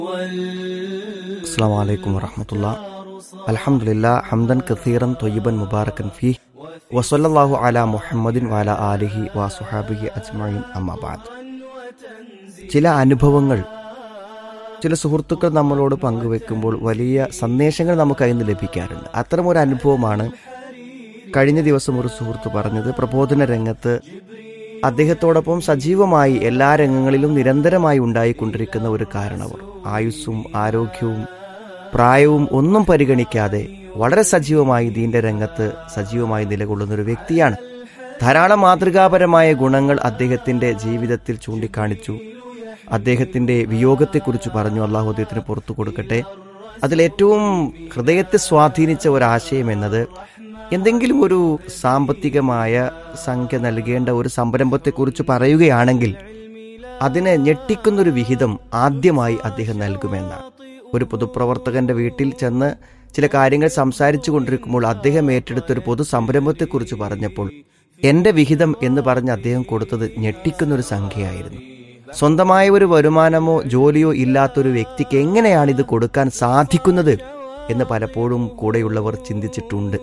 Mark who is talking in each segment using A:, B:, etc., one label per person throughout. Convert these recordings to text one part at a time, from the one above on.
A: السلام عليكم ورحمة الله الحمد لله حمدا كثيرا طيبا مباركا فيه وصلى الله على محمد وعلى آله وصحابه أجمعين أما بعد ചില അനുഭവങ്ങൾ ചില സുഹൃത്തുക്കൾ നമ്മളോട് പങ്കുവെക്കുമ്പോൾ വലിയ സന്ദേശങ്ങൾ നമുക്ക് അതിൽ നിന്ന് ലഭിക്കാറുണ്ട് അത്തരമൊരു അനുഭവമാണ് കഴിഞ്ഞ ദിവസം ഒരു സുഹൃത്ത് പറഞ്ഞത് പ്രബോധന രംഗത്ത് അദ്ദേഹത്തോടൊപ്പം സജീവമായി എല്ലാ രംഗങ്ങളിലും നിരന്തരമായി ഉണ്ടായിക്കൊണ്ടിരിക്കുന്ന ഒരു കാരണവർ ആയുസ്സും ആരോഗ്യവും പ്രായവും ഒന്നും പരിഗണിക്കാതെ വളരെ സജീവമായി ദീന്റെ രംഗത്ത് സജീവമായി നിലകൊള്ളുന്ന ഒരു വ്യക്തിയാണ് ധാരാളം മാതൃകാപരമായ ഗുണങ്ങൾ അദ്ദേഹത്തിന്റെ ജീവിതത്തിൽ ചൂണ്ടിക്കാണിച്ചു അദ്ദേഹത്തിന്റെ വിയോഗത്തെക്കുറിച്ച് പറഞ്ഞു അള്ളാഹു അദ്ദേഹത്തിന് പുറത്തു കൊടുക്കട്ടെ അതിലേറ്റവും ഹൃദയത്തെ സ്വാധീനിച്ച ഒരാശയം എന്നത് എന്തെങ്കിലും ഒരു സാമ്പത്തികമായ സംഖ്യ നൽകേണ്ട ഒരു സംരംഭത്തെക്കുറിച്ച് പറയുകയാണെങ്കിൽ അതിനെ ഞെട്ടിക്കുന്നൊരു വിഹിതം ആദ്യമായി അദ്ദേഹം നൽകുമെന്നാണ് ഒരു പൊതുപ്രവർത്തകന്റെ വീട്ടിൽ ചെന്ന് ചില കാര്യങ്ങൾ സംസാരിച്ചു കൊണ്ടിരിക്കുമ്പോൾ അദ്ദേഹം ഏറ്റെടുത്തൊരു പൊതു സംരംഭത്തെക്കുറിച്ച് പറഞ്ഞപ്പോൾ എന്റെ വിഹിതം എന്ന് പറഞ്ഞ് അദ്ദേഹം കൊടുത്തത് ഞെട്ടിക്കുന്നൊരു സംഖ്യയായിരുന്നു സ്വന്തമായ ഒരു വരുമാനമോ ജോലിയോ ഇല്ലാത്തൊരു വ്യക്തിക്ക് എങ്ങനെയാണ് ഇത് കൊടുക്കാൻ സാധിക്കുന്നത് എന്ന് പലപ്പോഴും കൂടെയുള്ളവർ ചിന്തിച്ചിട്ടുണ്ട്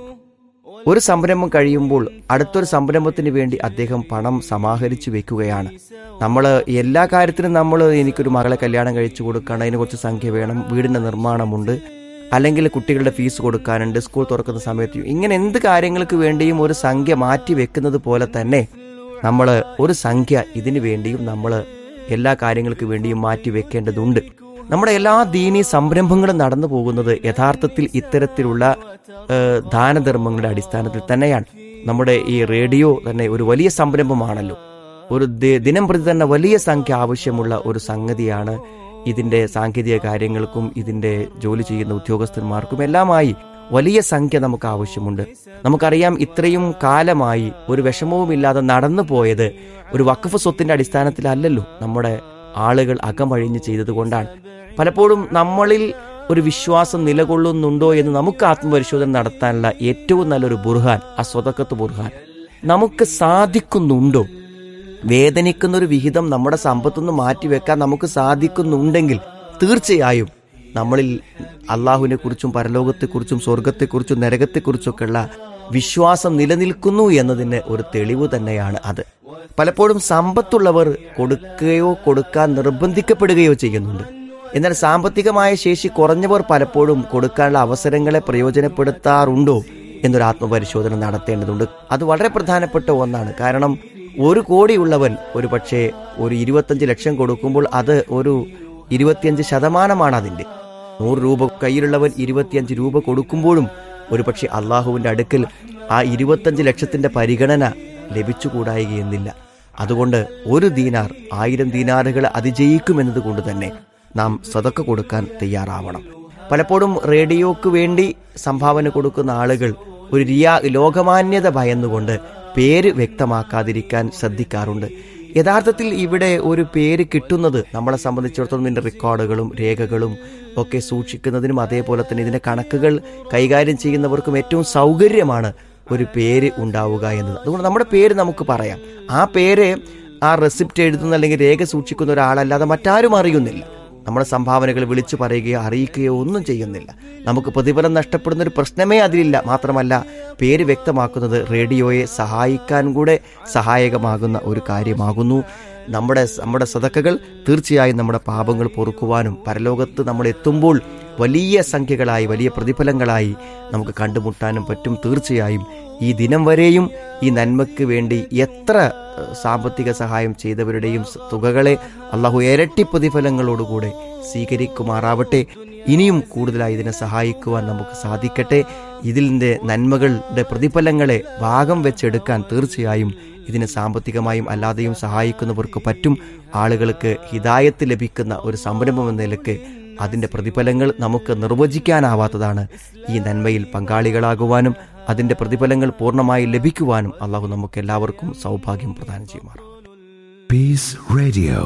A: ഒരു സംരംഭം കഴിയുമ്പോൾ അടുത്തൊരു സംരംഭത്തിന് വേണ്ടി അദ്ദേഹം പണം സമാഹരിച്ചു വെക്കുകയാണ് നമ്മൾ എല്ലാ കാര്യത്തിനും നമ്മൾ എനിക്കൊരു മകളെ കല്യാണം കഴിച്ചു കൊടുക്കണം അതിന് കുറച്ച് സംഖ്യ വേണം വീടിന്റെ നിർമ്മാണമുണ്ട് അല്ലെങ്കിൽ കുട്ടികളുടെ ഫീസ് കൊടുക്കാനുണ്ട് സ്കൂൾ തുറക്കുന്ന സമയത്ത് ഇങ്ങനെ എന്ത് കാര്യങ്ങൾക്ക് വേണ്ടിയും ഒരു സംഖ്യ മാറ്റി വെക്കുന്നത് പോലെ തന്നെ നമ്മൾ ഒരു സംഖ്യ ഇതിനു വേണ്ടിയും നമ്മൾ എല്ലാ കാര്യങ്ങൾക്ക് വേണ്ടിയും മാറ്റി വെക്കേണ്ടതുണ്ട് നമ്മുടെ എല്ലാ ദീനീ സംരംഭങ്ങളും നടന്നു പോകുന്നത് യഥാർത്ഥത്തിൽ ഇത്തരത്തിലുള്ള ഏഹ്, ദാനധർമ്മങ്ങളുടെ അടിസ്ഥാനത്തിൽ തന്നെയാണ് നമ്മുടെ ഈ റേഡിയോ തന്നെ ഒരു വലിയ സംരംഭമാണല്ലോ ഒരു ദി- ദിനം പ്രതി തന്നെ വലിയ സംഖ്യ ആവശ്യമുള്ള ഒരു സംഗതിയാണ് ഇതിന്റെ സാങ്കേതിക കാര്യങ്ങൾക്കും ഇതിന്റെ ജോലി ചെയ്യുന്ന ഉദ്യോഗസ്ഥന്മാർക്കും എല്ലാമായി വലിയ സംഖ്യ നമുക്ക് ആവശ്യമുണ്ട് നമുക്കറിയാം ഇത്രയും കാലമായി ഒരു വിഷമവുമില്ലാതെ നടന്നു പോയത് ഒരു വഖഫ് സ്വത്തിന്റെ അടിസ്ഥാനത്തിലല്ലല്ലോ നമ്മുടെ ആളുകൾ അകമഴിഞ്ഞ് ചെയ്തതുകൊണ്ടാണ് പലപ്പോഴും നമ്മളിൽ ഒരു വിശ്വാസം നിലകൊള്ളുന്നുണ്ടോ എന്ന് നമുക്ക് ആത്മപരിശോധന നടത്താനുള്ള ഏറ്റവും നല്ലൊരു ബുർഹാൻ ആ സ്വതക്കത്ത് ബുർഹാൻ നമുക്ക് സാധിക്കുന്നുണ്ടോ വേദനിക്കുന്ന ഒരു വിഹിതം നമ്മുടെ സമ്പത്തുനിന്ന് മാറ്റിവെക്കാൻ നമുക്ക് സാധിക്കുന്നുണ്ടെങ്കിൽ തീർച്ചയായും നമ്മളിൽ അള്ളാഹുവിനെ കുറിച്ചും പരലോകത്തെക്കുറിച്ചും സ്വർഗത്തെക്കുറിച്ചും നരകത്തെക്കുറിച്ചൊക്കെയുള്ള വിശ്വാസം നിലനിൽക്കുന്നു എന്നതിന് ഒരു തെളിവ് തന്നെയാണ് അത് പലപ്പോഴും സമ്പത്തുള്ളവർ കൊടുക്കുകയോ കൊടുക്കാൻ നിർബന്ധിക്കപ്പെടുകയോ ചെയ്യുന്നുണ്ട് എന്നാൽ സാമ്പത്തികമായ ശേഷി കുറഞ്ഞവർ പലപ്പോഴും കൊടുക്കാനുള്ള അവസരങ്ങളെ പ്രയോജനപ്പെടുത്താറുണ്ടോ എന്നൊരു ആത്മപരിശോധന നടത്തേണ്ടതുണ്ട് അത് വളരെ പ്രധാനപ്പെട്ട ഒന്നാണ് കാരണം ഒരു കോടിയുള്ളവൻ ഒരു പക്ഷേ ഒരു ഇരുപത്തഞ്ച് ലക്ഷം കൊടുക്കുമ്പോൾ അത് ഒരു ഇരുപത്തിയഞ്ച് ശതമാനമാണ് അതിൻ്റെ നൂറ് രൂപ കയ്യിലുള്ളവൻ ഇരുപത്തിയഞ്ച് രൂപ കൊടുക്കുമ്പോഴും ഒരു പക്ഷേ അള്ളാഹുവിൻ്റെ അടുക്കൽ ആ ഇരുപത്തഞ്ച് ലക്ഷത്തിന്റെ പരിഗണന ലഭിച്ചുകൂടായികയെന്നില്ല അതുകൊണ്ട് ഒരു ദീനാർ ആയിരം ദീനാറുകൾ അതിജയിക്കുമെന്നത് കൊണ്ട് തന്നെ നാം സതക്ക കൊടുക്കാൻ തയ്യാറാവണം പലപ്പോഴും റേഡിയോക്ക് വേണ്ടി സംഭാവന കൊടുക്കുന്ന ആളുകൾ ഒരു റിയാ ലോകമാന്യത ഭയന്നുകൊണ്ട് പേര് വ്യക്തമാക്കാതിരിക്കാൻ ശ്രദ്ധിക്കാറുണ്ട് യഥാർത്ഥത്തിൽ ഇവിടെ ഒരു പേര് കിട്ടുന്നത് നമ്മളെ സംബന്ധിച്ചിടത്തോളം ഇതിന്റെ റെക്കോർഡുകളും രേഖകളും ഒക്കെ സൂക്ഷിക്കുന്നതിനും അതേപോലെ തന്നെ ഇതിന്റെ കണക്കുകൾ കൈകാര്യം ചെയ്യുന്നവർക്കും ഏറ്റവും സൗകര്യമാണ് ഒരു പേര് ഉണ്ടാവുക എന്നത് അതുകൊണ്ട് നമ്മുടെ പേര് നമുക്ക് പറയാം ആ പേര് ആ റെസിപ്റ്റ് എഴുതുന്ന അല്ലെങ്കിൽ രേഖ സൂക്ഷിക്കുന്ന ഒരാളല്ലാതെ മറ്റാരും അറിയുന്നില്ല നമ്മുടെ സംഭാവനകൾ വിളിച്ചു പറയുകയോ അറിയിക്കുകയോ ഒന്നും ചെയ്യുന്നില്ല നമുക്ക് പ്രതിഫലം നഷ്ടപ്പെടുന്ന ഒരു പ്രശ്നമേ അതിലില്ല മാത്രമല്ല പേര് വ്യക്തമാക്കുന്നത് റേഡിയോയെ സഹായിക്കാൻ കൂടെ സഹായകമാകുന്ന ഒരു കാര്യമാകുന്നു നമ്മുടെ നമ്മുടെ സതക്കകൾ തീർച്ചയായും നമ്മുടെ പാപങ്ങൾ പൊറുക്കുവാനും പരലോകത്ത് നമ്മൾ എത്തുമ്പോൾ വലിയ സംഖ്യകളായി വലിയ പ്രതിഫലങ്ങളായി നമുക്ക് കണ്ടുമുട്ടാനും പറ്റും തീർച്ചയായും ഈ ദിനം വരെയും ഈ നന്മയ്ക്ക് വേണ്ടി എത്ര ഏഹ്, സാമ്പത്തിക സഹായം ചെയ്തവരുടെയും സ- തുകകളെ അള്ളാഹു ഇരട്ടി പ്രതിഫലങ്ങളോടുകൂടെ സ്വീകരിക്കുമാറാവട്ടെ ഇനിയും കൂടുതലായി ഇതിനെ സഹായിക്കുവാൻ നമുക്ക് സാധിക്കട്ടെ ഇതിൻ്റെ നന്മകളുടെ പ്രതിഫലങ്ങളെ ഭാഗം വെച്ചെടുക്കാൻ തീർച്ചയായും ഇതിന് സാമ്പത്തികമായും അല്ലാതെയും സഹായിക്കുന്നവർക്ക് പറ്റും ആളുകൾക്ക് ഹിതായത്ത് ലഭിക്കുന്ന ഒരു സംരംഭം എന്ന നിലക്ക് അതിന്റെ പ്രതിഫലങ്ങൾ നമുക്ക് നിർവചിക്കാനാവാത്തതാണ് ഈ നന്മയിൽ പങ്കാളികളാകുവാനും അതിന്റെ പ്രതിഫലങ്ങൾ പൂർണ്ണമായി ലഭിക്കുവാനും അള്ളാഹു നമുക്ക് എല്ലാവർക്കും സൗഭാഗ്യം പ്രദാനം ചെയ്യുമാറാം
B: Peace Radio.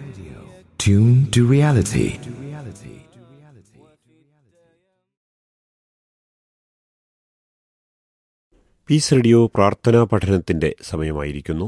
B: Tune to reality.
C: Peace radio പ്രാർത്ഥനാ പഠനത്തിന്റെ സമയമായിരിക്കുന്നു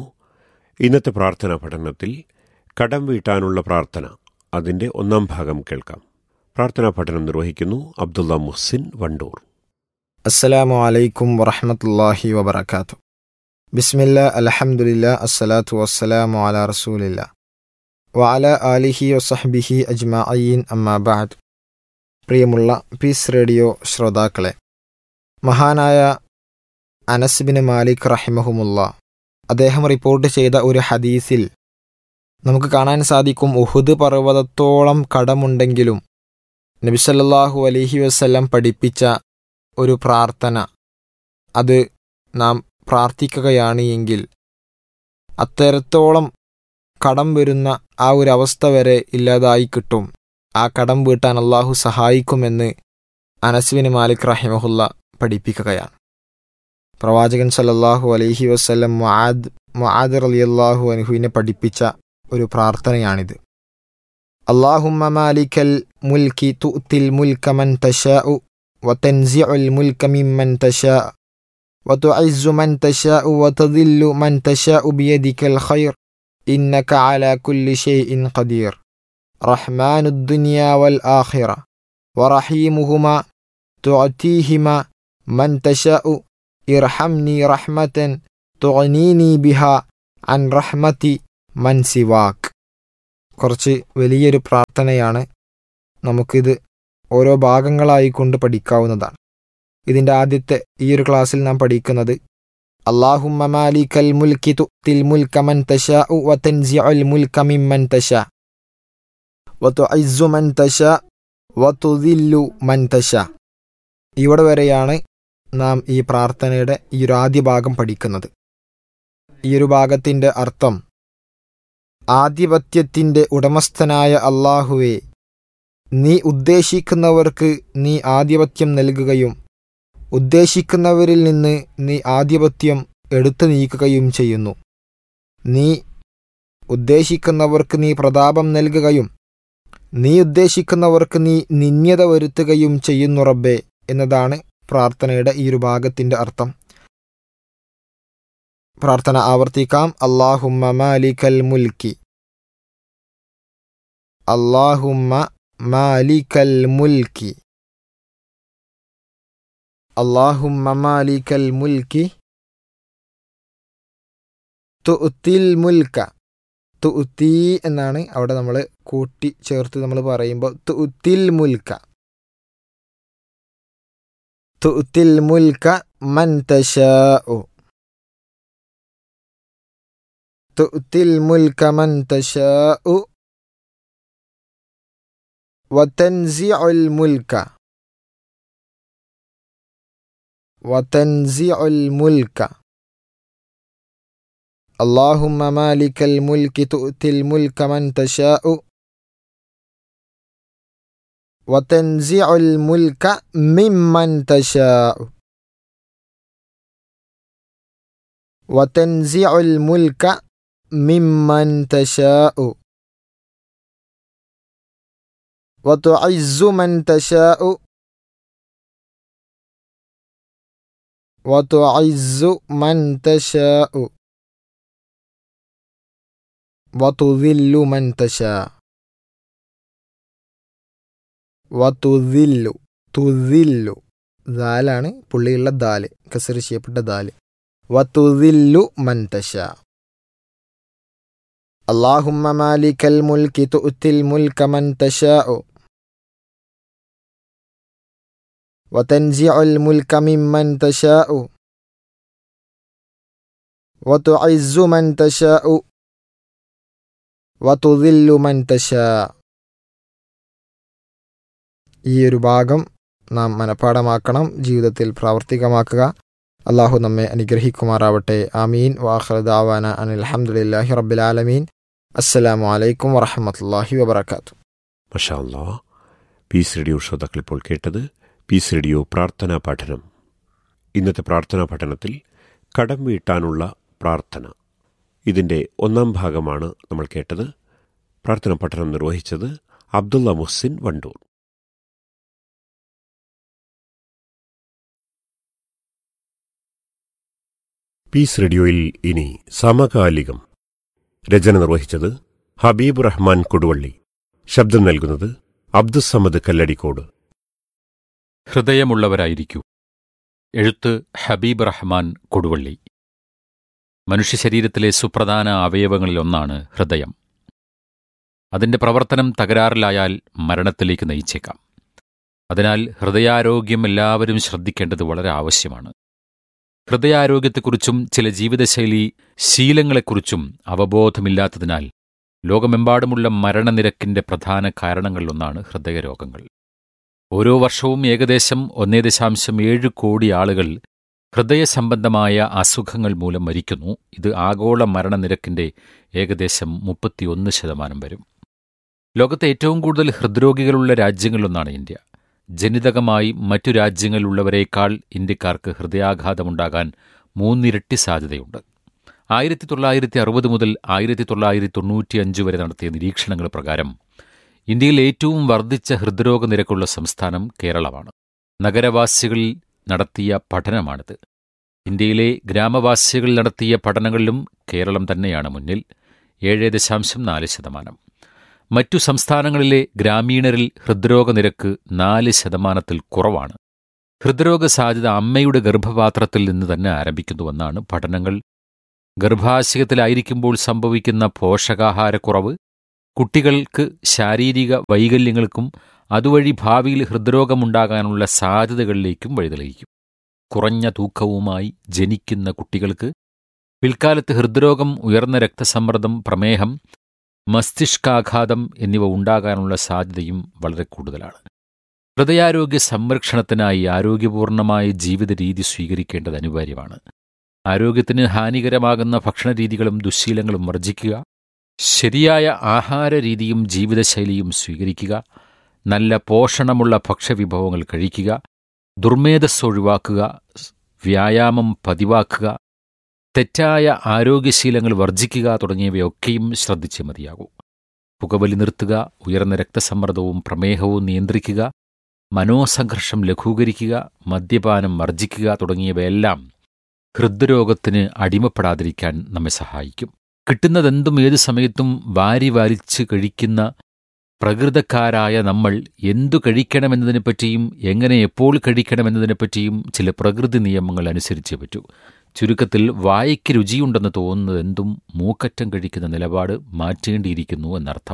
C: ഇന്നത്തെ പ്രാർത്ഥനാ പഠനത്തിൽ കടം വീട്ടാനുള്ള പ്രാർത്ഥന അതിന്റെ ഒന്നാം ഭാഗം കേൾക്കാം പ്രാർത്ഥനാ പഠനം നിർവഹിക്കുന്നു അബ്ദുള്ള മുഹ്സിൻ വണ്ടൂർ
D: അസ്സലാമു അലൈക്കും വറഹമത്തല്ലാഹി വബർക്കാത്തു ബിസ്മില്ല അലഹമുല്ല അസ്സലാത്തു വസ്സലാമു അല റസൂലില്ല വഅല ആലിഹി വസഹ്ബിഹി അജ്മഅീൻ അമ്മാബാദ് പ്രിയമുള്ള പീസ് റേഡിയോ ശ്രോതാക്കളെ മഹാനായ അനസ് ബിൻ മാലിക് റഹിമഹുമുള്ള അദ്ദേഹം റിപ്പോർട്ട് ചെയ്ത ഒരു ഹദീസിൽ നമുക്ക് കാണാൻ സാധിക്കും ഉഹുദ് പർവ്വതത്തോളം കടമുണ്ടെങ്കിലും നബിസല്ലാഹു അലൈഹി വസ്ല്ലം പഠിപ്പിച്ച ഒരു പ്രാർത്ഥന അത് നാം പ്രാർത്ഥിക്കുകയാണ് എങ്കിൽ അത്തരത്തോളം കടം വരുന്ന ആ ഒരു അവസ്ഥ വരെ ഇല്ലാതായി കിട്ടും ആ കടം വീട്ടാൻ അള്ളാഹു സഹായിക്കുമെന്ന് അനസ്വിന് മാലിക് റഹിമഹുല്ല പഠിപ്പിക്കുകയാണ് പ്രവാചകൻ സല്ലല്ലാഹു അലൈഹി വസ്ല്ലം മുആദ് മുആദ് റളിയല്ലാഹു അൻഹുവിനെ പഠിപ്പിച്ച ഒരു പ്രാർത്ഥനയാണിത് അള്ളാഹുമ്മ മാലിക്കൽ മുൽക്കി തുത്തിൽ മുൽക്ക മൻ തശാഉ وتنزع الملك ممن تشاء وتعز من تشاء وتذل من تشاء بيدك الخير إنك على كل شيء قدير رحمن الدنيا والآخرة ورحيمهما تعطيهما من تشاء ارحمني رحمة تغنيني بها عن رحمة من سواك കുറച്ച് വലിയൊരു പ്രാർത്ഥനയാണ് നമുക്കിത് ഓരോ ഭാഗങ്ങളായി കൊണ്ട് പഠിക്കാവുന്നതാണ് ഇതിൻ്റെ ആദ്യത്തെ ഈ ഒരു ക്ലാസ്സിൽ നാം പഠിക്കുന്നത് അള്ളാഹുമ്മ മാലിക്കൽ മുൽക്കി തുത്തിൽ മുൽക്ക മൻ തശാഉ വതൻസിഉൽ മുൽക്ക മിമ്മൻ തശാ വതുഇസ്സു മൻ തശാ വതുദില്ലു മൻ തശാ ഇവിടെ വരെയാണ് നാം ഈ പ്രാർത്ഥനയുടെ ഈ ഒരു ആദ്യ ഭാഗം പഠിക്കുന്നത് ഈ ഒരു ഭാഗത്തിൻ്റെ അർത്ഥം ആധിപത്യത്തിൻ്റെ ഉടമസ്ഥനായ അള്ളാഹുവെ നീ ഉദ്ദേശിക്കുന്നവർക്ക് നീ ആധിപത്യം നൽകുകയും ഉദ്ദേശിക്കുന്നവരിൽ നിന്ന് നീ ആധിപത്യം എടുത്തു നീക്കുകയും ചെയ്യുന്നു നീ ഉദ്ദേശിക്കുന്നവർക്ക് നീ പ്രതാപം നൽകുകയും നീ ഉദ്ദേശിക്കുന്നവർക്ക് നീ നിന്യത വരുത്തുകയും ചെയ്യുന്നു റബ്ബേ എന്നതാണ് പ്രാർത്ഥനയുടെ ഈ ഒരു ഭാഗത്തിന്റെ അർത്ഥം പ്രാർത്ഥന ആവർത്തിക്കാം അള്ളാഹുമ്മ മാലിക്കൽ മുൽക്കി അള്ളാഹുമ്മ مالك الملك اللهم مالك الملك تؤتي الملك തുത്തി എന്നാണ് അവിടെ നമ്മൾ കൂട്ടി ചേർത്ത് നമ്മൾ പറയുമ്പോൾ തുത്തിൽ മുൽക്ക തുത്തിൽ മുൽക്ക മൻ തശാഉ തുത്തിൽ മുൽക്ക മൻ തശാഉ وتنزع الملك وتنزع الملك اللهم مالك الملك تؤتي الملك من تشاء وتنزع الملك ممن تشاء وتنزع الملك ممن تشاء وتعز من تشاء وتعز من تشاء وتذل من تشاء وتذل തുതില്ലു ദാലാണ് പുള്ളിയുള്ള ദാല് കസർ ചെയ്യപ്പെട്ട ദാല് വതുദില്ലു മൻതശ اللهم مالك الملك تؤتي الملك من تشاء وتنزع الملك ممن تشاء وتعز من تشاء وتذل من تشاء ഈ ഒരു ഭാഗം നാം മനഃപ്പാടമാക്കണം ജീവിതത്തിൽ പ്രാവർത്തികമാക്കുക അള്ളാഹു നമ്മെ അനുഗ്രഹിക്കുമാറാവട്ടെ ആമീൻ വാഹ്റദാവാന അനിൽ അഹമ്മദില്ലാഹി റബ്ബിലാലമീൻ അസ്സലാമു അലൈക്കും വറഹമത്തല്ലാഹി വബർക്കാത്തു
C: മഷാ അല്ലാ പീസ് റേഡിയോ ശ്രോതാക്കൾ ഇപ്പോൾ കേട്ടത് പീസ് റേഡിയോ പ്രാർത്ഥനാ പഠനം ഇന്നത്തെ പ്രാർത്ഥനാ പഠനത്തിൽ കടം വീട്ടാനുള്ള പ്രാർത്ഥന ഇതിൻ്റെ ഒന്നാം ഭാഗമാണ് നമ്മൾ കേട്ടത് പ്രാർത്ഥനാ പഠനം നിർവഹിച്ചത് അബ്ദുള്ള മുഹ്സിൻ വണ്ടൂർ പീസ് റേഡിയോയിൽ ഇനി സമകാലികം രചന നിർവഹിച്ചത് ഹബീബ് റഹ്മാൻ കൊടുവള്ളി ശബ്ദം നൽകുന്നത് അബ്ദുസമദ് കല്ലടിക്കോട്
E: ഹൃദയമുള്ളവരായിരിക്കൂ എഴുത്ത് ഹബീബ് റഹ്മാൻ കൊടുവള്ളി മനുഷ്യ ശരീരത്തിലെ സുപ്രധാന അവയവങ്ങളിലൊന്നാണ് ഹൃദയം അതിന്റെ പ്രവർത്തനം തകരാറിലായാൽ മരണത്തിലേക്ക് നയിച്ചേക്കാം അതിനാൽ ഹൃദയാരോഗ്യം എല്ലാവരും ശ്രദ്ധിക്കേണ്ടത് വളരെ ആവശ്യമാണ് ഹൃദയാരോഗ്യത്തെക്കുറിച്ചും ചില ജീവിതശൈലി ശീലങ്ങളെക്കുറിച്ചും അവബോധമില്ലാത്തതിനാൽ ലോകമെമ്പാടുമുള്ള മരണനിരക്കിന്റെ പ്രധാന കാരണങ്ങളിലൊന്നാണ് ഹൃദയരോഗങ്ങൾ ഓരോ വർഷവും ഏകദേശം ഒന്നേ ദശാംശം ഏഴ് കോടി ആളുകൾ ഹൃദയ സംബന്ധമായ അസുഖങ്ങൾ മൂലം മരിക്കുന്നു ഇത് ആഗോള മരണനിരക്കിന്റെ ഏകദേശം മുപ്പത്തിയൊന്ന് ശതമാനം വരും ലോകത്തെ ഏറ്റവും കൂടുതൽ ഹൃദ്രോഗികളുള്ള രാജ്യങ്ങളിലൊന്നാണ് ഇന്ത്യ ജനിതകമായി മറ്റു രാജ്യങ്ങളിലുള്ളവരേക്കാൾ ഇന്ത്യക്കാർക്ക് ഹൃദയാഘാതമുണ്ടാകാൻ മൂന്നിരട്ടി സാധ്യതയുണ്ട് ആയിരത്തി തൊള്ളായിരത്തി അറുപത് മുതൽ ആയിരത്തി തൊള്ളായിരത്തി തൊണ്ണൂറ്റിയഞ്ച് വരെ നടത്തിയ നിരീക്ഷണങ്ങൾ പ്രകാരം ഇന്ത്യയിൽ ഏറ്റവും വർദ്ധിച്ച ഹൃദ്രോഗ നിരക്കുള്ള സംസ്ഥാനം കേരളമാണ് നഗരവാസികളിൽ നടത്തിയ പഠനമാണിത് ഇന്ത്യയിലെ ഗ്രാമവാസികൾ നടത്തിയ പഠനങ്ങളിലും കേരളം തന്നെയാണ് മുന്നിൽ ഏഴ് ദശാംശം നാല് ശതമാനം മറ്റു സംസ്ഥാനങ്ങളിലെ ഗ്രാമീണരിൽ ഹൃദ്രോഗ നിരക്ക് നാല് ശതമാനത്തിൽ കുറവാണ് ഹൃദ്രോഗ സാധ്യത അമ്മയുടെ ഗർഭപാത്രത്തിൽ നിന്ന് തന്നെ ആരംഭിക്കുന്നുവെന്നാണ് പഠനങ്ങൾ ഗർഭാശയത്തിലായിരിക്കുമ്പോൾ സംഭവിക്കുന്ന പോഷകാഹാരക്കുറവ് കുട്ടികൾക്ക് ശാരീരിക വൈകല്യങ്ങൾക്കും അതുവഴി ഭാവിയിൽ ഹൃദ്രോഗമുണ്ടാകാനുള്ള സാധ്യതകളിലേക്കും വഴിതെളിയിക്കും കുറഞ്ഞ തൂക്കവുമായി ജനിക്കുന്ന കുട്ടികൾക്ക് പിൽക്കാലത്ത് ഹൃദ്രോഗം ഉയർന്ന രക്തസമ്മർദ്ദം പ്രമേഹം മസ്തിഷ്കാഘാതം എന്നിവ ഉണ്ടാകാനുള്ള സാധ്യതയും വളരെ കൂടുതലാണ് ഹൃദയാരോഗ്യ സംരക്ഷണത്തിനായി ആരോഗ്യപൂർണമായ ജീവിത രീതി സ്വീകരിക്കേണ്ടത് അനിവാര്യമാണ് ആരോഗ്യത്തിന് ഹാനികരമാകുന്ന ഭക്ഷണരീതികളും ദുശ്ശീലങ്ങളും വർജിക്കുക ശരിയായ ആഹാര രീതിയും ജീവിതശൈലിയും സ്വീകരിക്കുക നല്ല പോഷണമുള്ള ഭക്ഷ്യവിഭവങ്ങൾ കഴിക്കുക ദുർമേധസ് ഒഴിവാക്കുക വ്യായാമം പതിവാക്കുക തെറ്റായ ആരോഗ്യശീലങ്ങൾ വർജിക്കുക തുടങ്ങിയവയൊക്കെയും ശ്രദ്ധിച്ചേ മതിയാകൂ പുകവലി നിർത്തുക ഉയർന്ന രക്തസമ്മർദ്ദവും പ്രമേഹവും നിയന്ത്രിക്കുക മനോസംഘർഷം ലഘൂകരിക്കുക മദ്യപാനം വർജിക്കുക തുടങ്ങിയവയെല്ലാം ഹൃദ്രോഗത്തിന് അടിമപ്പെടാതിരിക്കാൻ നമ്മെ സഹായിക്കും കിട്ടുന്നതെന്തും ഏതു സമയത്തും വാരി വാരിച്ച് കഴിക്കുന്ന പ്രകൃതക്കാരായ നമ്മൾ എന്തു കഴിക്കണമെന്നതിനെപ്പറ്റിയും എങ്ങനെ എപ്പോൾ കഴിക്കണമെന്നതിനെപ്പറ്റിയും ചില പ്രകൃതി നിയമങ്ങൾ അനുസരിച്ചേ പറ്റൂ ചുരുക്കത്തിൽ വായ്ക്ക് രുചിയുണ്ടെന്ന് തോന്നുന്നത് എന്തും മൂക്കറ്റം കഴിക്കുന്ന നിലപാട് മാറ്റേണ്ടിയിരിക്കുന്നു എന്നർത്ഥം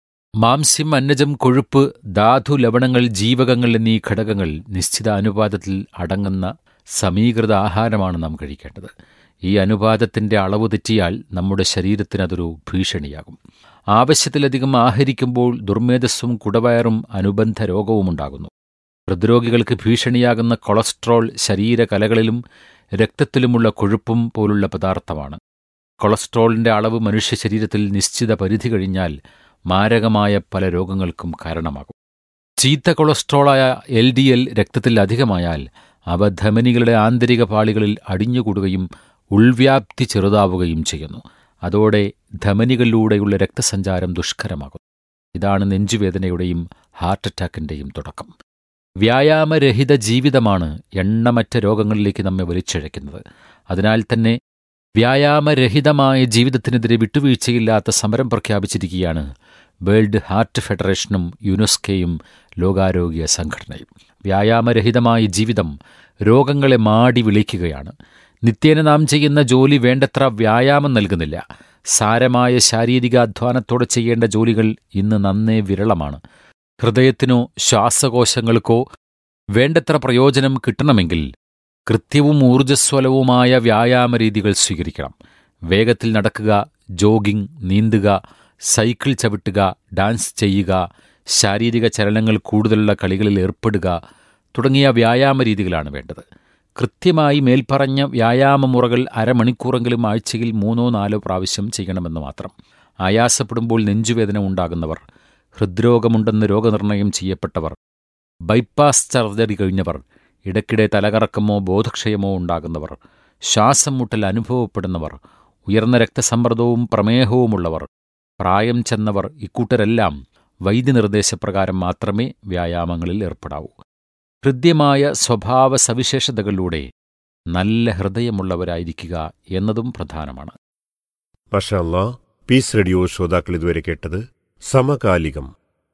E: മാംസ്യം അന്നജം കൊഴുപ്പ് ധാതു ലവണങ്ങൾ ജീവകങ്ങൾ എന്നീ ഘടകങ്ങൾ നിശ്ചിത അനുപാതത്തിൽ അടങ്ങുന്ന സമീകൃത ആഹാരമാണ് നാം കഴിക്കേണ്ടത് ഈ അനുപാതത്തിന്റെ അളവ് തെറ്റിയാൽ നമ്മുടെ ശരീരത്തിനതൊരു ഭീഷണിയാകും ആവശ്യത്തിലധികം ആഹരിക്കുമ്പോൾ ദുർമേധസ്സും കുടവയറും അനുബന്ധ രോഗവുമുണ്ടാകുന്നു ഹൃദ്രോഗികൾക്ക് ഭീഷണിയാകുന്ന കൊളസ്ട്രോൾ ശരീരകലകളിലും രക്തത്തിലുമുള്ള കൊഴുപ്പും പോലുള്ള പദാർത്ഥമാണ് കൊളസ്ട്രോളിന്റെ അളവ് മനുഷ്യ ശരീരത്തിൽ നിശ്ചിത പരിധി കഴിഞ്ഞാൽ മാരകമായ പല രോഗങ്ങൾക്കും കാരണമാകും ചീത്ത കൊളസ്ട്രോളായ എൽ ഡി എൽ രക്തത്തിൽ അധികമായാൽ അവ ധമനികളുടെ ആന്തരിക പാളികളിൽ അടിഞ്ഞുകൂടുകയും ഉൾവ്യാപ്തി ചെറുതാവുകയും ചെയ്യുന്നു അതോടെ ധമനികളിലൂടെയുള്ള രക്തസഞ്ചാരം ദുഷ്കരമാകുന്നു ഇതാണ് നെഞ്ചുവേദനയുടെയും ഹാർട്ട് അറ്റാക്കിന്റെയും തുടക്കം വ്യായാമരഹിത ജീവിതമാണ് എണ്ണമറ്റ രോഗങ്ങളിലേക്ക് നമ്മെ വലിച്ചിഴയ്ക്കുന്നത് അതിനാൽ തന്നെ വ്യായാമരഹിതമായ ജീവിതത്തിനെതിരെ വിട്ടുവീഴ്ചയില്ലാത്ത സമരം പ്രഖ്യാപിച്ചിരിക്കുകയാണ് വേൾഡ് ഹാർട്ട് ഫെഡറേഷനും യുനെസ്കോയും ലോകാരോഗ്യ സംഘടനയും വ്യായാമരഹിതമായ ജീവിതം രോഗങ്ങളെ മാടി വിളിക്കുകയാണ് നിത്യേന നാം ചെയ്യുന്ന ജോലി വേണ്ടത്ര വ്യായാമം നൽകുന്നില്ല സാരമായ ശാരീരികാധ്വാനത്തോടെ ചെയ്യേണ്ട ജോലികൾ ഇന്ന് നന്നേ വിരളമാണ് ഹൃദയത്തിനോ ശ്വാസകോശങ്ങൾക്കോ വേണ്ടത്ര പ്രയോജനം കിട്ടണമെങ്കിൽ കൃത്യവും ഊർജ്ജസ്വലവുമായ വ്യായാമ രീതികൾ സ്വീകരിക്കണം വേഗത്തിൽ നടക്കുക ജോഗിംഗ് നീന്തുക സൈക്കിൾ ചവിട്ടുക ഡാൻസ് ചെയ്യുക ശാരീരിക ചലനങ്ങൾ കൂടുതലുള്ള കളികളിൽ ഏർപ്പെടുക തുടങ്ങിയ വ്യായാമ രീതികളാണ് വേണ്ടത് കൃത്യമായി മേൽപ്പറഞ്ഞ വ്യായാമമുറകൾ അരമണിക്കൂറെങ്കിലും ആഴ്ചയിൽ മൂന്നോ നാലോ പ്രാവശ്യം ചെയ്യണമെന്ന് മാത്രം ആയാസപ്പെടുമ്പോൾ നെഞ്ചുവേദന ഉണ്ടാകുന്നവർ ഹൃദ്രോഗമുണ്ടെന്ന് രോഗനിർണയം ചെയ്യപ്പെട്ടവർ ബൈപ്പാസ് സർജറി കഴിഞ്ഞവർ ഇടയ്ക്കിടെ തലകറക്കമോ ബോധക്ഷയമോ ഉണ്ടാകുന്നവർ ശ്വാസം മുട്ടൽ അനുഭവപ്പെടുന്നവർ ഉയർന്ന രക്തസമ്മർദ്ദവും പ്രമേഹവുമുള്ളവർ പ്രായം ചെന്നവർ ഇക്കൂട്ടരെല്ലാം വൈദ്യനിർദ്ദേശപ്രകാരം മാത്രമേ വ്യായാമങ്ങളിൽ ഏർപ്പെടാവൂ ഹൃദ്യമായ സ്വഭാവ സവിശേഷതകളിലൂടെ നല്ല ഹൃദയമുള്ളവരായിരിക്കുക എന്നതും പ്രധാനമാണ്
C: മഷാല്ല പീസ് റേഡിയോ ശ്രോതാക്കൾ ഇതുവരെ കേട്ടത് സമകാലികം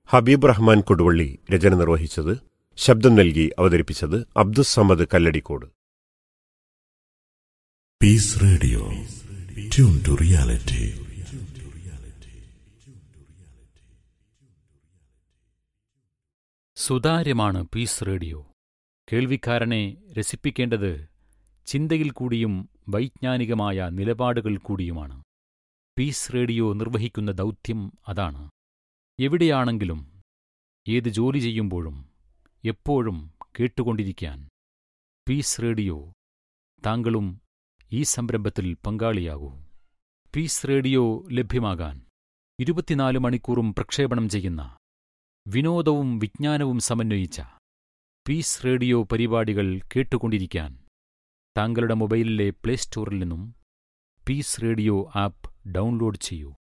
C: ഹബീബ് റഹ്മാൻ കൊടുവള്ളി രചന നിർവഹിച്ചത് ശബ്ദം നൽകി അവതരിപ്പിച്ചത് Abdussamad Kalladikode
F: Peace Radio. Tune to reality.
E: സുതാര്യമാണ് പീസ് റേഡിയോ കേൾവിക്കാരനെ രസിപ്പിക്കേണ്ടത് ചിന്തയിൽ കൂടിയും വൈജ്ഞാനികമായ നിലപാടുകൾ കൂടിയുമാണ് പീസ് റേഡിയോ നിർവഹിക്കുന്ന ദൗത്യം അതാണ് എവിടെയാണെങ്കിലും ഏത് ജോലി ചെയ്യുമ്പോഴും എപ്പോഴും കേട്ടുകൊണ്ടിരിക്കാൻ പീസ് റേഡിയോ താങ്കളും ഈ സംരംഭത്തിൽ പങ്കാളിയാകൂ പീസ് റേഡിയോ ലഭ്യമാകാൻ ഇരുപത്തിനാല് മണിക്കൂറും പ്രക്ഷേപണം ചെയ്യുന്ന വിനോദവും വിജ്ഞാനവും സമന്വയിച്ച പീസ് റേഡിയോ പരിപാടികൾ കേട്ടുകൊണ്ടിരിക്കാൻ താങ്കളുടെ മൊബൈലിലെ പ്ലേ സ്റ്റോറിൽ നിന്നും പീസ് റേഡിയോ ആപ്പ് ഡൗൺലോഡ് ചെയ്യൂ